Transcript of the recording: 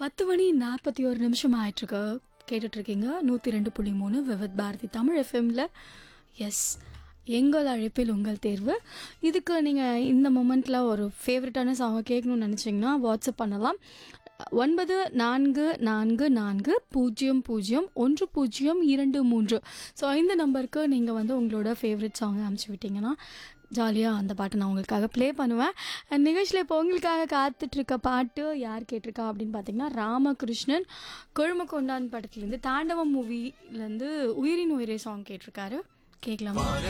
பத்து மணி நாற்பத்தி ஒரு நிமிஷம் ஆயிட்டுருக்கு கேட்டுட்ருக்கீங்க நூற்றி ரெண்டு புள்ளி மூணு விவத் பாரதி தமிழ் எஃப்எம்மில் எஸ் எங்கள் அழைப்பில் உங்கள் தேர்வு இதுக்கு நீங்கள் இந்த மொமெண்ட்டில் ஒரு ஃபேவரட்டான சாங்கை கேட்கணும்னு நினச்சிங்கன்னா வாட்ஸ்அப் பண்ணலாம் ஒன்பது நான்கு நான்கு நான்கு பூஜ்ஜியம் பூஜ்ஜியம் ஒன்று பூஜ்ஜியம் இரண்டு மூன்று ஸோ இந்த நம்பருக்கு நீங்கள் வந்து உங்களோட ஃபேவரட் சாங்கை அனுப்பிச்சி விட்டீங்கன்னா ஜாலியாக அந்த பாட்டை நான் உங்களுக்காக ப்ளே பண்ணுவேன் அண்ட் நிகழ்ச்சியில் இப்போ உங்களுக்காக காத்துட்ருக்க பாட்டு யார் கேட்டிருக்கா அப்படின்னு பார்த்தீங்கன்னா ராமகிருஷ்ணன் கொழுமக்கொண்டான் படத்துலேருந்து தாண்டவம் மூவிலேருந்து உயிரின் உயிரே சாங் கேட்டிருக்காரு கேட்கலாமா